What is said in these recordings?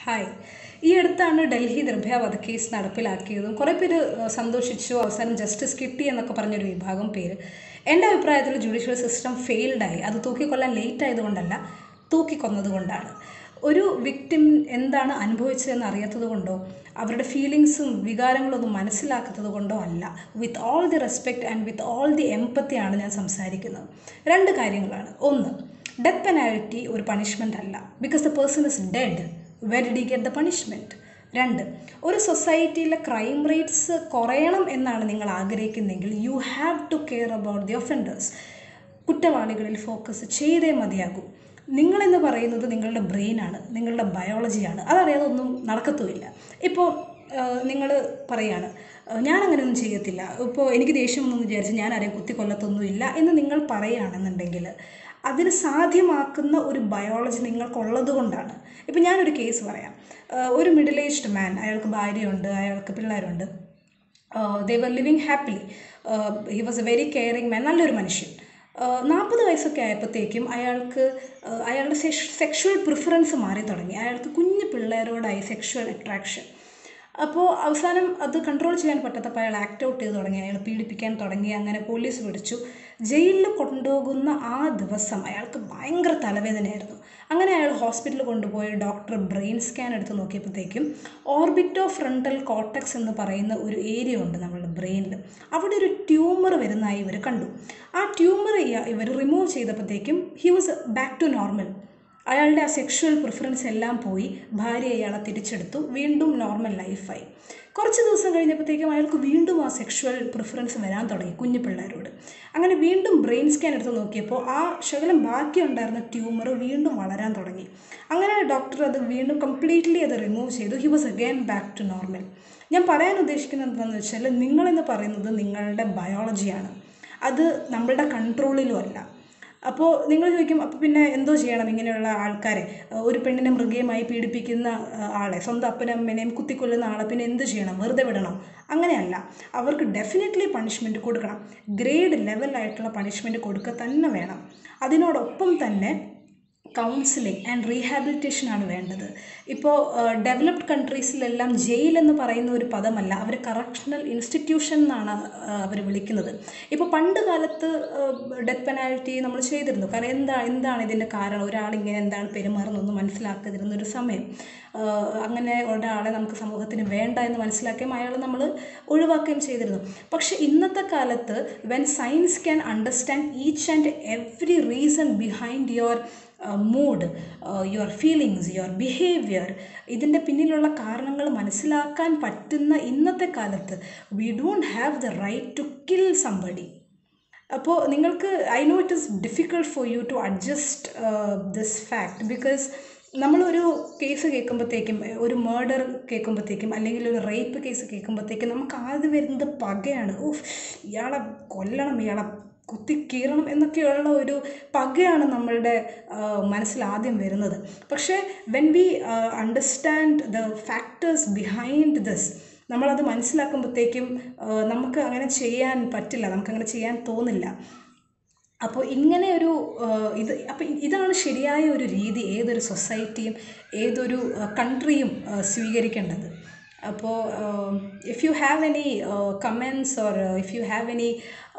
hi ഈ അടുത്താണ് ഡൽഹി നിർഭയ വധക്കേസ് നടപ്പിലാക്കിയതും കുറേ പേര് ഏഹ്, സന്തോഷിച്ചു അവസാനം ജസ്റ്റിസ് കിട്ടി എന്നൊക്കെ പറഞ്ഞൊരു വിഭാഗം പേര് എൻ്റെ അഭിപ്രായത്തിൽ ജുഡീഷ്യൽ സിസ്റ്റം ഫെയിൽഡായി അത് തൂക്കിക്കൊല്ലാൻ ലേറ്റ് ആയതുകൊണ്ടല്ല തൂക്കിക്കൊന്നത് കൊണ്ടാണ് ഒരു വിക്ടിം എന്താണ് അനുഭവിച്ചതെന്ന് അറിയാത്തത് കൊണ്ടോ അവരുടെ ഫീലിങ്സും വികാരങ്ങളൊന്നും മനസ്സിലാക്കാത്തത് കൊണ്ടോ അല്ല with all the respect and with all the എംപത്തിയാണ് ഞാൻ സംസാരിക്കുന്നത് രണ്ട് കാര്യങ്ങളാണ് ഒന്ന് ഡെത്ത് പെനാലിറ്റി ഒരു പണിഷ്മെൻ്റ് അല്ല because the person is dead where they get the punishment രണ്ട് ഒരു സൊസൈറ്റിയിലെ ക്രൈം റേറ്റ്സ് കുറയണം എന്നാണ് നിങ്ങൾ ആഗ്രഹിക്കുന്നതെങ്കിൽ you have to care about the offenders കുറ്റവാളികളിൽ ഫോക്കസ് ചെയ്തേ മതിയാകൂ നിങ്ങളെന്ന് പറയുന്നത് നിങ്ങളുടെ ബ്രെയിനാണ് നിങ്ങളുടെ ബയോളജിയാണ് അതറിയാതെ ഒന്നും നടക്കത്തുമില്ല ഇപ്പോൾ നിങ്ങൾ പറയാണ് ഞാൻ അങ്ങനെയൊന്നും ചെയ്യത്തില്ല ഇപ്പോൾ എനിക്ക് ദേഷ്യം ഒന്നും വിചാരിച്ച് ഞാൻ ആരെയും കുത്തിക്കൊല്ലത്തൊന്നുമില്ല എന്ന് നിങ്ങൾ പറയുകയാണെന്നുണ്ടെങ്കിൽ അതിന് സാധ്യമാക്കുന്ന ഒരു ബയോളജി നിങ്ങൾക്കുള്ളത് കൊണ്ടാണ് ഇപ്പം ഞാനൊരു കേസ് പറയാം ഏഹ് ഒരു മിഡിൽ ഏജ്ഡ് മാൻ അയാൾക്ക് ഭാര്യയുണ്ട് അയാൾക്ക് പിള്ളേരുണ്ട് they were living happily he was a very caring man നല്ലൊരു മനുഷ്യൻ നാൽപ്പത് വയസ്സൊക്കെ ആയപ്പോഴത്തേക്കും അയാൾക്ക് ഏഹ് അയാളുടെ സെക്ഷുവൽ പ്രിഫറൻസ് മാറി തുടങ്ങി അയാൾക്ക് കുഞ്ഞു പിള്ളേരോടായി സെക്ഷുവൽ അട്രാക്ഷൻ അപ്പോൾ അവസാനം അത് കൺട്രോൾ ചെയ്യാൻ പറ്റാത്തപ്പോൾ അയാൾ ആക്ട് ഔട്ട് ചെയ്ത് തുടങ്ങി അയാൾ പീഡിപ്പിക്കാൻ തുടങ്ങി അങ്ങനെ പോലീസ് പിടിച്ചു ജയിലിൽ കൊണ്ടുപോകുന്ന ആ ദിവസം അയാൾക്ക് ഭയങ്കര തലവേദനയായിരുന്നു അങ്ങനെ അയാൾ ഹോസ്പിറ്റലിൽ കൊണ്ടുപോയി ഡോക്ടർ ബ്രെയിൻ സ്കാൻ എടുത്ത് നോക്കിയപ്പോഴത്തേക്കും ഓർബിറ്റോ ഫ്രണ്ടൽ കോട്ടക്സ് എന്ന് പറയുന്ന ഒരു ഏരിയ ഉണ്ട് നമ്മുടെ ബ്രെയിനിൽ അവിടെ ഒരു ട്യൂമർ വരുന്നതായി ഇവർ കണ്ടു ആ ട്യൂമർ ഇവർ റിമൂവ് ചെയ്തപ്പോഴത്തേക്കും he was back to normal അയാളുടെ ആ സെക്ഷുവൽ പ്രിഫറൻസ് എല്ലാം പോയി ഭാര്യ അയാളെ തിരിച്ചെടുത്തു വീണ്ടും നോർമൽ ലൈഫായി കുറച്ച് ദിവസം കഴിഞ്ഞപ്പോഴത്തേക്കും അയാൾക്ക് വീണ്ടും ആ സെക്ഷുവൽ പ്രിഫറൻസ് വരാൻ തുടങ്ങി കുഞ്ഞു പിള്ളേരോട് അങ്ങനെ വീണ്ടും ബ്രെയിൻ സ്കാൻ എടുത്ത് നോക്കിയപ്പോൾ ആ ശകലം ബാക്കിയുണ്ടായിരുന്ന ട്യൂമർ വീണ്ടും വളരാൻ തുടങ്ങി അങ്ങനെ ഡോക്ടർ അത് വീണ്ടും കംപ്ലീറ്റ്ലി അത് റിമൂവ് ചെയ്തു he was again back to normal ഞാൻ പറയാൻ ഉദ്ദേശിക്കുന്നത് എന്താണെന്ന് വെച്ചാൽ നിങ്ങളെന്ന് പറയുന്നത് നിങ്ങളുടെ ബയോളജിയാണ് അത് നമ്മളുടെ കൺട്രോളിലും അല്ല അപ്പോൾ നിങ്ങൾ ചോദിക്കും അപ്പോൾ പിന്നെ എന്തോ ചെയ്യണം ഇങ്ങനെയുള്ള ആൾക്കാരെ അഹ് ഒരു പെണ്ണിനെ മൃഗീയമായി പീഡിപ്പിക്കുന്ന അഹ് ആളെ സ്വന്തം അപ്പനും അമ്മേനെയും കുത്തിക്കൊല്ലുന്ന ആളെ പിന്നെ എന്ത് ചെയ്യണം വെറുതെ വിടണം അങ്ങനെയല്ല അവർക്ക് ഡെഫിനറ്റ്ലി പണിഷ്മെൻറ്റ് കൊടുക്കണം ഗ്രേഡ് ലെവലായിട്ടുള്ള പണിഷ്മെൻറ്റ് കൊടുക്കുക തന്നെ വേണം അതിനോടൊപ്പം തന്നെ കൗൺസിലിംഗ് ആൻഡ് റീഹാബിലിറ്റേഷൻ ആണ് വേണ്ടത് ഇപ്പോൾ ഡെവലപ്ഡ് കൺട്രീസിലെല്ലാം ജയിൽ എന്ന് പറയുന്ന ഒരു പദമല്ല അവർ കറക്ഷണൽ ഇൻസ്റ്റിറ്റ്യൂഷൻ എന്നാണ് അവർ വിളിക്കുന്നത് ഇപ്പോൾ പണ്ട് കാലത്ത് ഡെത്ത് പെനാൽറ്റി നമ്മൾ ചെയ്തിരുന്നു കാരണം എന്താ എന്താണ് ഇതിൻ്റെ കാരണം ഒരാൾ ഇങ്ങനെ എന്താണ് പെരുമാറുന്നൊന്നും മനസ്സിലാക്കാതിരുന്ന ഒരു സമയം ആഹ് അങ്ങനെ ഒരാളെ നമുക്ക് സമൂഹത്തിന് വേണ്ട എന്ന് മനസ്സിലാക്കുകയും അയാൾ നമ്മൾ ഒഴിവാക്കുകയും ചെയ്തിരുന്നു പക്ഷേ ഇന്നത്തെ കാലത്ത് when science can understand each and every reason behind your mood your feelings your behaviour ഇതിൻ്റെ പിന്നിലുള്ള കാരണങ്ങൾ മനസ്സിലാക്കാൻ പറ്റുന്ന ഇന്നത്തെ കാലത്ത് we don't have the right to kill somebody അപ്പോൾ നിങ്ങൾക്ക് I know it is difficult for you to adjust this fact because നമ്മളൊരു കേസ് കേൾക്കുമ്പോഴത്തേക്കും ഒരു മേർഡർ കേൾക്കുമ്പോഴത്തേക്കും അല്ലെങ്കിൽ ഒരു റേപ്പ് കേസ് കേൾക്കുമ്പോഴത്തേക്കും നമുക്ക് ആദ്യം വരുന്നത് പകയാണ് ഓഫ് ഇയാളെ കൊല്ലണം ഇയാളെ കുത്തി കീറണം എന്നൊക്കെയുള്ള ഒരു പകയാണ് നമ്മളുടെ മനസ്സിൽ ആദ്യം വരുന്നത് പക്ഷേ when we understand the factors behind this നമ്മളത് മനസ്സിലാക്കുമ്പോഴത്തേക്കും ആ, നമുക്ക് അങ്ങനെ ചെയ്യാൻ പറ്റില്ല നമുക്കങ്ങനെ ചെയ്യാൻ തോന്നില്ല അപ്പോൾ ഇങ്ങനെ ഒരു ആ, ഇത് അപ്പോൾ ഇതാണ് ശരിയായ ഒരു രീതി ഏതൊരു സൊസൈറ്റിയും ഏതൊരു കൺട്രിയും സ്വീകരിക്കേണ്ടത് അപ്പോൾ if you have any comments or if you have any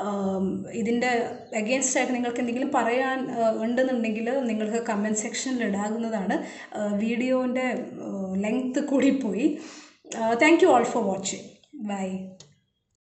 ഇതിൻ്റെ അഗേൻസ്റ്റ് ആയിട്ട് നിങ്ങൾക്ക് എന്തെങ്കിലും പറയാൻ ആ, ഉണ്ടെന്നുണ്ടെങ്കിൽ നിങ്ങൾക്ക് കമൻറ്റ് സെക്ഷനിൽ ഇടാകുന്നതാണ് വീഡിയോൻ്റെ ലെങ്ത്ത് കൂടിപ്പോയി thank you all for watching by